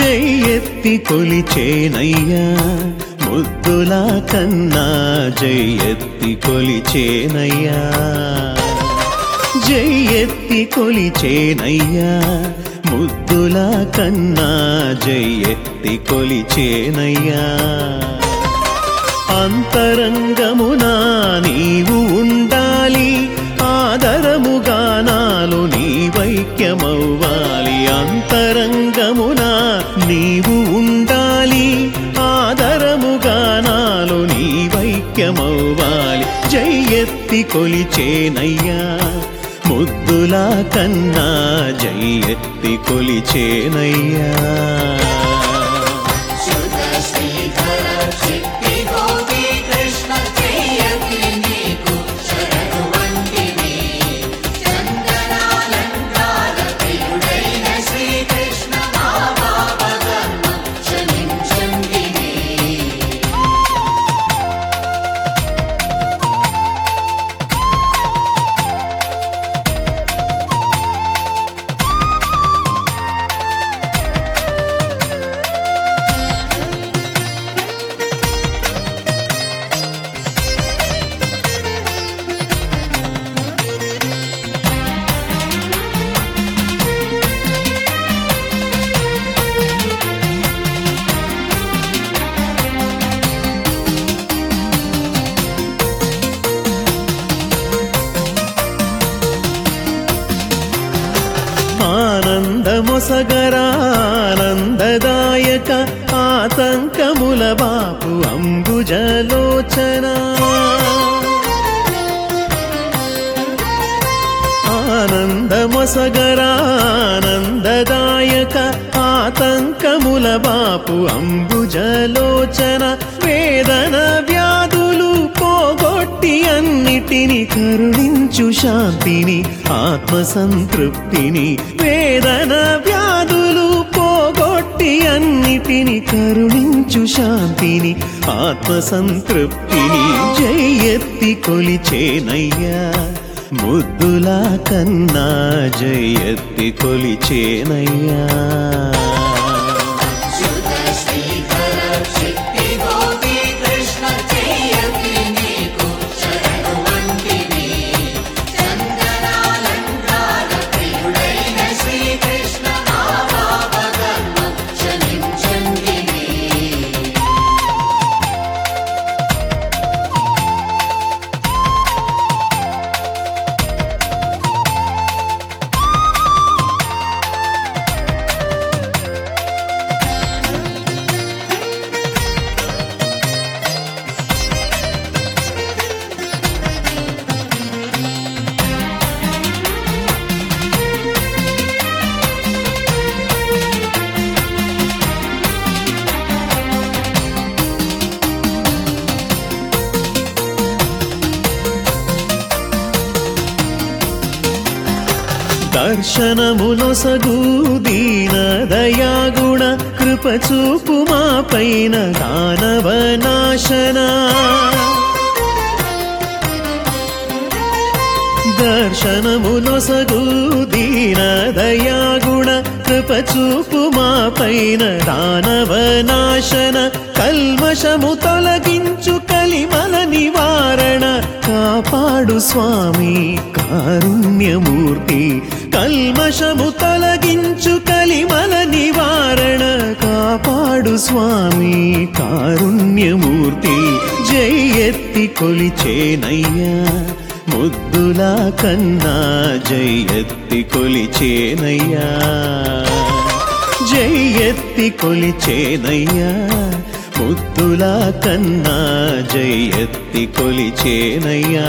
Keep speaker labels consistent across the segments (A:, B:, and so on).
A: జై ఎత్తి కొలిచేనయ్యా ముద్దుల కన్నా జై ఎత్తి కొలిచేనయ్యా జై ఎత్తి కొలిచేనయ్యా ముద్దుల కన్నా జై ఎత్తి కొలిచేనయ్యా అంతరంగమున నీవు ఉండాలి ఆదరముగా నాలో నీ వైక్యమవ్వాలి అంతరంగమున నీవు ఉండాలి ఆదరముగా నాలో నీ వైక్యమవ్వాలి జై ఎత్తి కొలిచేనయ్యా ముద్దుల కన్నా జై ఎత్తి కొలిచేనయ్యా
B: శుద్ధ శ్రీధర శక్తి గోపి కృష్ణ జయతి నీకు శరణు వంటివి చందనాలంకార ప్రియుడైన శ్రీకృష్ణ మా పాపకర్మ క్షమించండిని
A: ఆనందమొసగరానందదాయక ఆతంకముల బాపు అంబుజలోచన ఆనందమొసగరానందదాయక ఆతంకముల బాపు అంబుజలోచన వేదన వ్యాధులు పోగొట్టి అన్నిటిని కరుణించు శాంతిని ఆత్మ సంతృప్తిని వేదన వ్యాధులు పోగొట్టి అన్నిటిని కరుణించు శాంతిని ఆత్మ సంతృప్తిని జై ఎత్తి కొలిచేనయ్యా ముద్దుల కన్నా జై ఎత్తి కొలిచేనయ్యా
B: శుద్ధ శ్రీధర శక్తి గోపి కృష్ణ జయతి నీకు శరణు వంటివి చందనాలంకార ప్రియుడైన శ్రీకృష్ణ మా పాపకర్మ క్షమించండిని
A: దర్శనమునొసగు దీన దయాగుణ కృప చూపు మా పైన దానవ నాశన దర్శనమునొసగు దీన దయాగుణ కృప చూపు మా పైన దానవ నాశన కల్మషము తొలగించు కలిమల నివారణ కాపాడు స్వామి కారుణ్యమూర్తి కల్మషము తొలగించు కలిమల నివారణ కాపాడు స్వామి కారుణ్యమూర్తి జై ఎత్తి కొలిచేనయ్యా ముద్దుల కన్నా జై ఎత్తి కొలిచేనయ్యా జై ఎత్తి కొలిచేనయ్యా ముద్దుల కన్నా జై ఎత్తి కొలిచేనయ్యా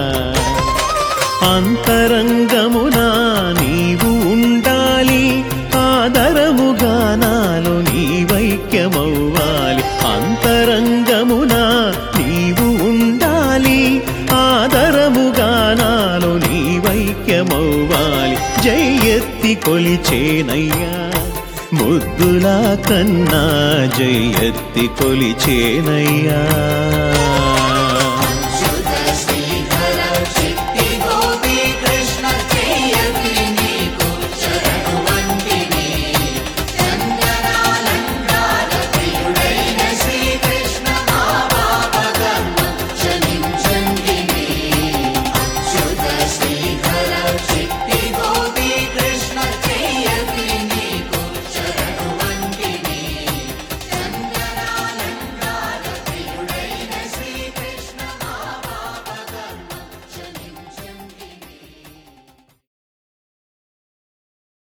A: అంతరంగమున నీవు ఉండాలి ఆదరముగా నాలో నీ వైక్యమవ్వాలి అంతరంగమున నీవు ఉండాలి ఆదరముగా నాలో నీ వైక్యమవ్వాలి జై ఎత్తి కొలిచేనయ్యా ముద్దుల కన్నా జై ఎత్తి కొలిచేనయ్యా